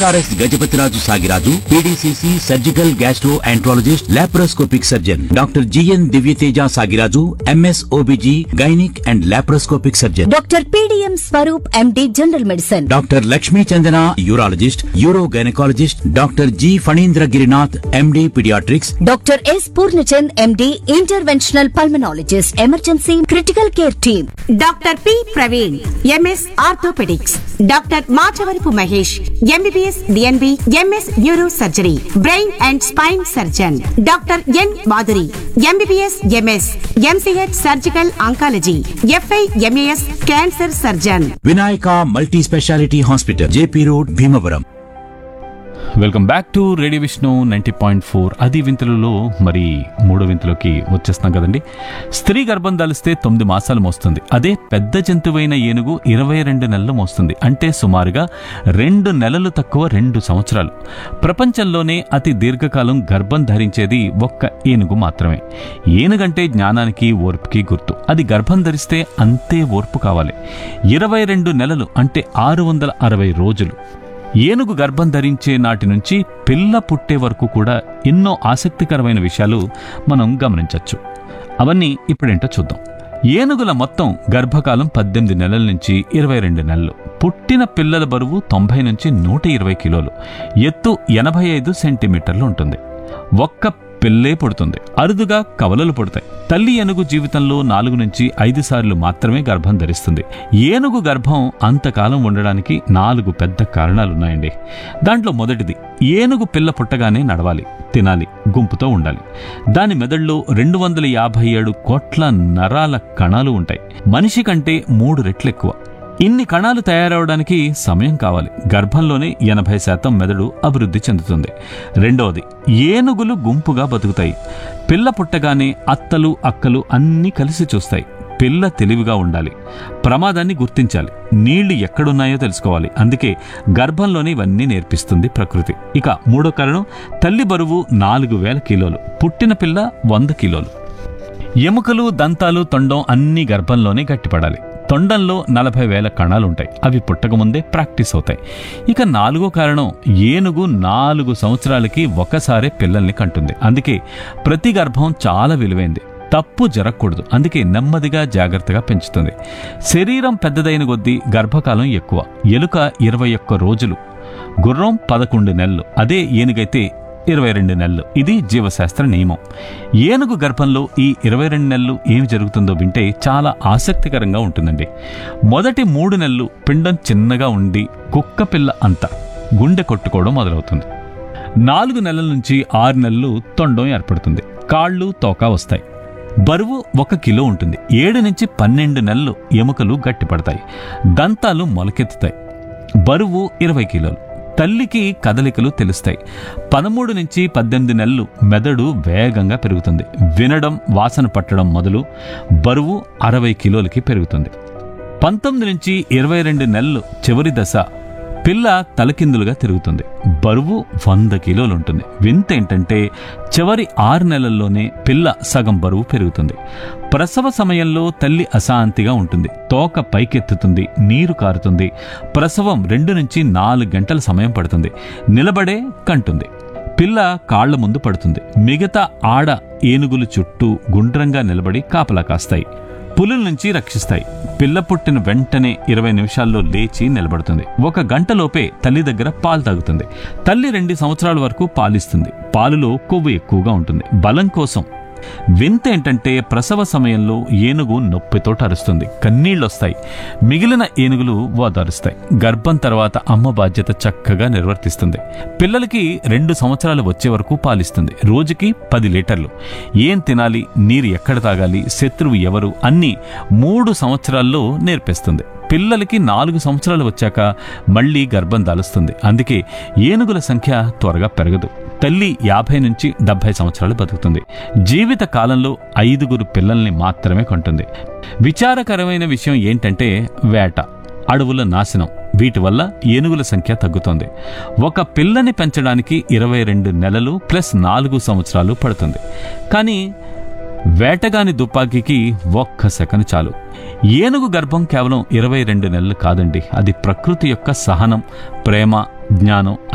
CRS Gajapathiraju Sagiraju PDCC surgical gastroenterologist laparoscopic surgeon doctor GN Divyateja Sagiraju MS OBG gynaec and laparoscopic surgeon doctor PDM Swaroop MD general medicine doctor Lakshmi Chandana urologist uro gynaecologist doctor G Phanindra Girinath MD paediatrics doctor S Purnachand MD interventional pulmonologist emergency critical care team doctor P Praveen MS orthopaedics doctor Machavarapu Mahesh MBBS DNB MS neuro surgery brain and spine surgeon doctor N Madhuri MBBS MS MCh surgical oncology FI MAS cancer surgeon Vinayaka multi speciality hospital JP road Bhimavaram welcome back to radio Vishnu ninety point four అది వింతలలో మరి మూడో వింతలోకి వచ్చేస్తున్నాం కదండి స్త్రీ గర్భం దాలిస్తే తొమ్మిది మాసాలు మోస్తుంది అదే పెద్ద జంతువైన ఏనుగు ఇరవై రెండు నెలలు మోస్తుంది అంటే సుమారుగా రెండు నెలలు తక్కువ రెండు సంవత్సరాలు ప్రపంచంలోనే అతి దీర్ఘకాలం గర్భం ధరించేది ఒక్క ఏనుగు మాత్రమే ఏనుగంటే జ్ఞానానికి ఓర్పుకి గుర్తు అది గర్భం ధరిస్తే అంతే ఓర్పు కావాలి ఇరవై రెండు నెలలు అంటే ఆరు వందల అరవై రోజులు ఏనుగు గర్భం ధరించే నాటి నుంచి పిల్ల పుట్టే వరకు కూడా ఎన్నో ఆసక్తికరమైన విషయాలు మనం గమనించవచ్చు అవన్నీ ఇప్పుడేంటో చూద్దాం ఏనుగుల మొత్తం గర్భకాలం పద్దెనిమిది నెలల నుంచి ఇరవై రెండు నెలలు పుట్టిన పిల్లల బరువు తొంభై నుంచి నూట ఇరవై కిలోలు ఎత్తు ఎనభై ఐదు సెంటీమీటర్లు ఉంటుంది ఒక్క పిల్లే పుడుతుంది అరుదుగా కవలలు పుడతాయి తల్లి ఏనుగు జీవితంలో నాలుగు నుంచి ఐదు సార్లు మాత్రమే గర్భం ధరిస్తుంది ఏనుగు గర్భం అంతకాలం ఉండడానికి నాలుగు పెద్ద కారణాలున్నాయండి దాంట్లో మొదటిది ఏనుగు పిల్ల పుట్టగానే నడవాలి తినాలి గుంపుతో ఉండాలి దాని మెదడులో రెండు వందల యాభై ఏడు కోట్ల నరాల కణాలు ఉంటాయి మనిషి కంటే మూడు రెట్లు ఎక్కువ ఇన్ని కణాలు తయారవడానికి సమయం కావాలి గర్భంలోనే ఎనభై శాతం మెదడు అభివృద్ధి చెందుతుంది రెండవది ఏనుగులు గుంపుగా బతుకుతాయి పిల్ల పుట్టగానే అత్తలు అక్కలు అన్నీ కలిసి చూస్తాయి పిల్ల తెలివిగా ఉండాలి ప్రమాదాన్ని గుర్తించాలి నీళ్లు ఎక్కడున్నాయో తెలుసుకోవాలి అందుకే గర్భంలోనే ఇవన్నీ నేర్పిస్తుంది ప్రకృతి ఇక మూడో కారణం తల్లి బరువు నాలుగు వేల కిలోలు పుట్టిన పిల్ల వంద కిలోలు ఎముకలు దంతాలు తొండం అన్ని గర్భంలోనే గట్టిపడాలి తొండంలో నలభై వేల కణాలుంటాయి అవి పుట్టకముందే ప్రాక్టీస్ అవుతాయి ఇక నాలుగో కారణం ఏనుగు నాలుగు సంవత్సరాలకి ఒకసారే పిల్లల్ని కంటుంది అందుకే ప్రతి గర్భం చాలా విలువైంది తప్పు జరగకూడదు అందుకే నెమ్మదిగా జాగ్రత్తగా పెంచుతుంది శరీరం పెద్దదైన కొద్దీ గర్భకాలం ఎక్కువ ఎలుక ఇరవై ఒక్క రోజులు గుర్రం పదకొండు నెలలు అదే ఏనుగైతే ఇరవై రెండు నెలలు ఇది జీవశాస్త్ర నియమం ఏనుగు గర్భంలో ఈ ఇరవై రెండు నెలలు ఏమి జరుగుతుందో వింటే చాలా ఆసక్తికరంగా ఉంటుందండి మొదటి మూడు నెలలు పిండం చిన్నగా ఉండి కుక్క పిల్ల అంత గుండె కొట్టుకోవడం మొదలవుతుంది నాలుగు నెలల నుంచి ఆరు నెలలు తొండం ఏర్పడుతుంది కాళ్ళు తోక వస్తాయి బరువు ఒక కిలో ఉంటుంది ఏడు నుంచి పన్నెండు నెలలు ఎముకలు గట్టిపడతాయి దంతాలు మొలకెత్తుతాయి బరువు ఇరవై కిలోలు తల్లికి కదలికలు తెలుస్తాయి పదమూడు నుంచి పద్దెనిమిది నెలలు మెదడు వేగంగా పెరుగుతుంది వినడం వాసన పట్టడం మొదలు బరువు అరవై కిలోలకి పెరుగుతుంది పంతొమ్మిది నుంచి ఇరవై రెండు నెలలు చివరి దశ పిల్ల తలకిందులుగా తిరుగుతుంది బరువు వంద కిలోలు ఉంటుంది వింత ఏంటంటే చివరి ఆరు నెలల్లోనే పిల్ల సగం బరువు పెరుగుతుంది ప్రసవ సమయంలో తల్లి అశాంతిగా ఉంటుంది తోక పైకెత్తుతుంది నీరు కారుతుంది ప్రసవం రెండు నుంచి నాలుగు గంటల సమయం పడుతుంది నిలబడే కంటుంది పిల్ల కాళ్ల ముందు పడుతుంది మిగతా ఆడ ఏనుగులు చుట్టూ గుండ్రంగా నిలబడి కాపలా కాస్తాయి పులుల నుంచి రక్షిస్తాయి పిల్ల పుట్టిన వెంటనే ఇరవై నిమిషాల్లో లేచి నిలబడుతుంది ఒక గంటలోపే తల్లి దగ్గర పాలు తాగుతుంది తల్లి రెండు సంవత్సరాల వరకు పాలిస్తుంది పాలులో కొవ్వు ఎక్కువగా ఉంటుంది బలం కోసం వింత ఏంటంటే ప్రసవ సమయంలో ఏనుగు నొప్పితో అరుస్తుంది కన్నీళ్ళొస్తాయి మిగిలిన ఏనుగులు ఓదారుస్తాయి గర్భం తర్వాత అమ్మ బాధ్యత చక్కగా నిర్వర్తిస్తుంది పిల్లలకి రెండు సంవత్సరాలు వచ్చే వరకు పాలిస్తుంది రోజుకి పది లీటర్లు ఏం తినాలి నీరు ఎక్కడ తాగాలి శత్రువు ఎవరు అన్నీ మూడు సంవత్సరాల్లో నేర్పిస్తుంది పిల్లలకి నాలుగు సంవత్సరాలు వచ్చాక మళ్ళీ గర్భం దాలుస్తుంది అందుకే ఏనుగుల సంఖ్య త్వరగా పెరగదు తల్లి యాభై నుంచి డెబ్బై సంవత్సరాలు బతుకుతుంది జీవిత కాలంలో ఐదుగురు పిల్లల్ని మాత్రమే కొంటుంది విచారకరమైన విషయం ఏంటంటే వేట అడవుల నాశనం వీటి వల్ల ఏనుగుల సంఖ్య తగ్గుతోంది ఒక పిల్లని పెంచడానికి ఇరవై రెండు నెలలు ప్లస్ నాలుగు సంవత్సరాలు పడుతుంది కానీ వేటగాని తుపాకీకి ఒక్క సెకను చాలు ఏనుగు గర్భం కేవలం ఇరవై రెండు నెలలు కాదండి అది ప్రకృతి యొక్క సహనం ప్రేమ జ్ఞానం